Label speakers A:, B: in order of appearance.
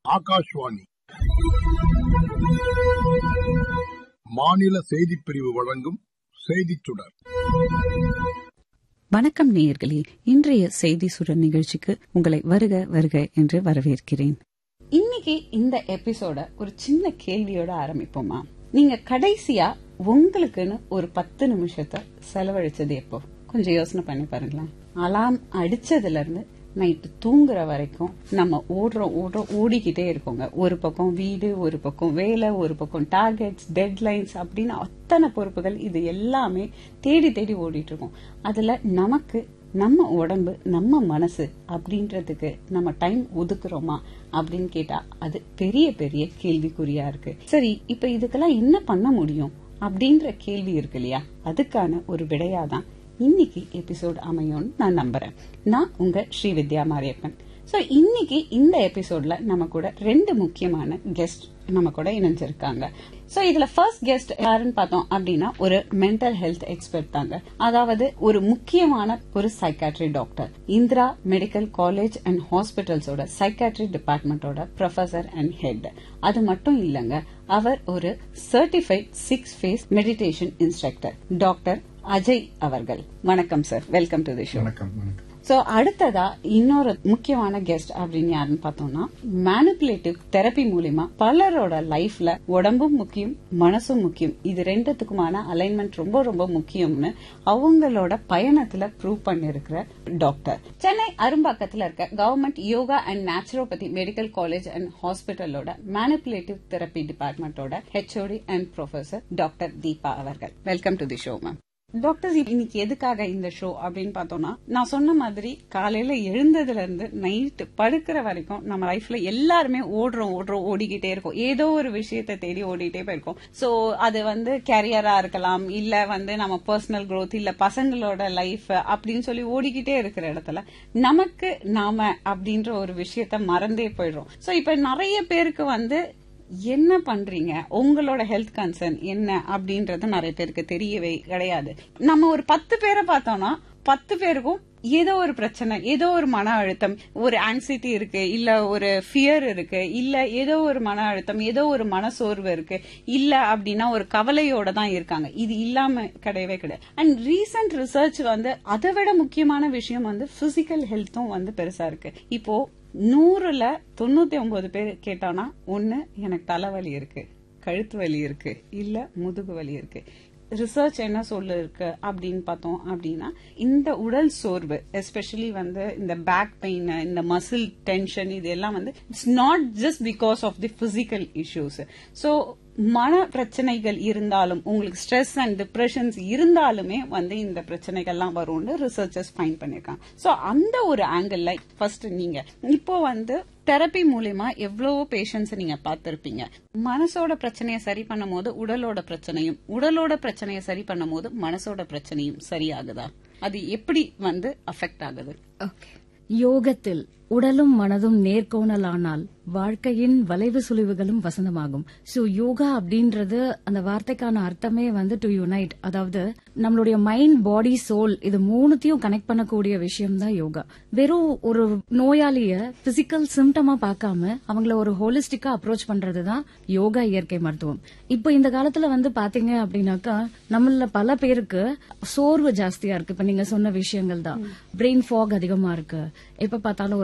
A: ஆகாஷ்வாணி மாநில செய்திப் பிரிவு வழங்கும் செய்திச் சுடர்
B: வணக்கம் நேயர்களே இன்றைய செய்தி சுடர் நிகழ்ச்சிக்கு உங்களை வருக வருக என்று வரவேற்கிறேன் இன்னைக்கு இந்த எபிசோட ஒரு சின்ன கேள்வியோட ஆரம்பிப்போமா நீங்க கடைசியா உங்களுக்குன்னு ஒரு பத்து நிமிஷத்தை செலவழிச்சது எப்போ கொஞ்சம் யோசனை பண்ணி பாருங்களேன் அலாம் அடிச்சதுல இருந்து நைட்டு தூங்குற வரைக்கும் நம்ம ஓடுறோம் ஓடுறோம் ஓடிக்கிட்டே இருக்கோங்க ஒரு பக்கம் வீடு ஒரு பக்கம் வேலை ஒரு பக்கம் டார்கெட்ஸ் டெட்லைன்ஸ் அப்படின்னு அத்தனை பொறுப்புகள் இது எல்லாமே தேடி தேடி ஓடிட்டு இருக்கோம் அதுல நமக்கு நம்ம உடம்பு நம்ம மனசு அப்படின்றதுக்கு நம்ம டைம் ஒதுக்குறோமா அப்படின்னு கேட்டா அது பெரிய பெரிய கேள்விக்குறியா இருக்கு சரி இப்ப இதுக்கெல்லாம் என்ன பண்ண முடியும் அப்படின்ற கேள்வி இருக்கு இல்லையா அதுக்கான ஒரு விடையாதான் இன்னைக்கு எபிசோட் அமையும்னு நான் நம்புறேன் நான் உங்க ஸ்ரீ வித்யா மாரியப்பன் சோ இன்னைக்கு இந்த எபிசோட்ல நம்ம கூட ரெண்டு முக்கியமான கெஸ்ட் நம்ம கூட இணைஞ்சிருக்காங்க சோ இதுல ஃபர்ஸ்ட் கெஸ்ட் யாருன்னு பார்த்தோம் அப்படின்னா ஒரு மென்டல் ஹெல்த் எக்ஸ்பர்ட் தாங்க அதாவது ஒரு முக்கியமான ஒரு psychiatry doctor Indira medical college and ஹாஸ்பிட்டல்ஸோட சைக்காட்ரி டிபார்ட்மெண்டோட ப்ரொஃபசர் அண்ட் ஹெட் அது மட்டும் இல்லங்க அவர் ஒரு certified six phase meditation instructor doctor Ajay அவர்கள் வணக்கம் sir welcome to the show
C: வணக்கம் வணக்கம்
B: சோ அடுத்ததா இன்னொரு முக்கியமான கெஸ்ட் அப்படின்னு யாருன்னு பார்த்தோம்னா மேனிப்புலேட்டிவ் தெரப்பி மூலியமா பலரோட லைஃப்ல உடம்பும் முக்கியம் மனசும் முக்கியம் இது ரெண்டுத்துக்குமான அலைன்மெண்ட் ரொம்ப ரொம்ப முக்கியம்னு அவங்களோட பயணத்துல ப்ரூவ் பண்ணிருக்கிற டாக்டர் சென்னை அரும்பாக்கத்துல இருக்க government yoga and naturopathy medical college and ஹாஸ்பிட்டலோட மேனிப்புலேட்டிவ் தெரப்பி டிபார்ட்மெண்டோட HOD and professor doctor Deepa அவர்கள் welcome to the show ma'am doctors இன்னைக்கு எதுக்காக இந்த ஷோ அப்படின்னு பார்த்தோம்னா நான் சொன்ன மாதிரி காலையில எழுந்ததுல இருந்து நைட் படுக்கிற வரைக்கும் நம்ம லைஃப்ல எல்லாருமே ஓடுறோம் ஓடுறோம் ஓடிக்கிட்டே இருக்கோம் ஏதோ ஒரு விஷயத்தை தேடி ஓடிட்டே போயிருக்கோம் சோ அது வந்து கேரியரா இருக்கலாம் இல்ல வந்து நம்ம பர்சனல் growth இல்ல பசங்களோட லைஃப் அப்படின்னு சொல்லி ஓடிக்கிட்டே இருக்கிற இடத்துல நமக்கு நாம அப்படின்ற ஒரு விஷயத்த மறந்தே போயிடுறோம் சோ இப்ப நிறைய பேருக்கு வந்து என்ன பண்றீங்க உங்களோட ஹெல்த் கன்சர்ன் என்ன அப்படின்றது நிறைய பேருக்கு தெரியவே கிடையாது நம்ம ஒரு பத்து பேரை பார்த்தோம்னா பத்து பேருக்கும் ஏதோ ஒரு பிரச்சனை ஏதோ ஒரு மன அழுத்தம் ஒரு ஆங்ஸைட்டி இருக்கு இல்ல ஒரு ஃபியர் இருக்கு இல்ல ஏதோ ஒரு மன அழுத்தம் ஏதோ ஒரு மனசோர்வு இருக்கு இல்ல அப்படின்னா ஒரு கவலையோட தான் இருக்காங்க இது இல்லாம கிடையவே கிடையாது அண்ட் ரீசன்ட் ரிசர்ச் வந்து அதை விட முக்கியமான விஷயம் வந்து பிசிக்கல் ஹெல்த்தும் வந்து பெருசா இருக்கு இப்போ நூறுல தொண்ணூத்தி ஒன்பது பேர் கேட்டானா ஒண்ணு எனக்கு தலைவலி இருக்கு கழுத்து வலி இருக்கு இல்ல முதுகு வலி இருக்கு ரிசர்ச் என்ன சொல்லு இருக்கு அப்படின்னு பார்த்தோம் அப்படின்னா இந்த உடல் சோர்வு எஸ்பெஷலி வந்து இந்த பேக் பெயின் இந்த மசில் டென்ஷன் இது எல்லாம் வந்து it's not just because of the physical issues so மன பிரச்சனைகள் இருந்தாலும் உங்களுக்கு ஸ்ட்ரெஸ் அண்ட் டிப்ரெஷன்ஸ் இருந்தாலுமே வந்து இந்த பிரச்சனைகள்லாம் வரும்னு ரிசர்ச்சர்ஸ் ஃபைன் பண்ணிருக்காங்க சோ அந்த ஒரு ஆங்கிள் ஃபர்ஸ்ட் நீங்க இப்போ வந்து தெரப்பி மூலியமா எவ்வளவோ பேஷண்ட்ஸ் நீங்க பார்த்திருப்பீங்க மனசோட பிரச்சனையை சரி பண்ணும் போது உடலோட பிரச்சனையும் உடலோட பிரச்சனையை சரி பண்ணும் போது மனசோட பிரச்சனையும் சரியாகுதா அது எப்படி வந்து அஃபெக்ட் ஆகுது
D: யோகத்தில் உடலும் மனதும் நேர்கோணலானால் வாழ்க்கையின் வளைவு சுழிவுகளும் வசந்தமாகும் சோ யோகா அப்படின்றது அந்த வார்த்தைக்கான அர்த்தமே வந்து டு யுனைட் அதாவது நம்மளுடைய மைண்ட் பாடி சோல் இது மூணுத்தையும் கனெக்ட் பண்ணக்கூடிய விஷயம் தான் யோகா வெறும் ஒரு நோயாளிய பிசிக்கல் சிம்டமா பார்க்காம அவங்கள ஒரு ஹோலிஸ்டிக்கா அப்ரோச் பண்றதுதான் யோகா இயற்கை மருத்துவம் இப்போ இந்த காலத்துல வந்து பாத்தீங்க அப்படின்னாக்கா நம்மள பல பேருக்கு சோர்வு ஜாஸ்தியா இருக்கு இப்ப நீங்க சொன்ன விஷயங்கள் தான் பிரெயின் ஃபாக் அதிகமா இருக்கு எப்ப பார்த்தாலும்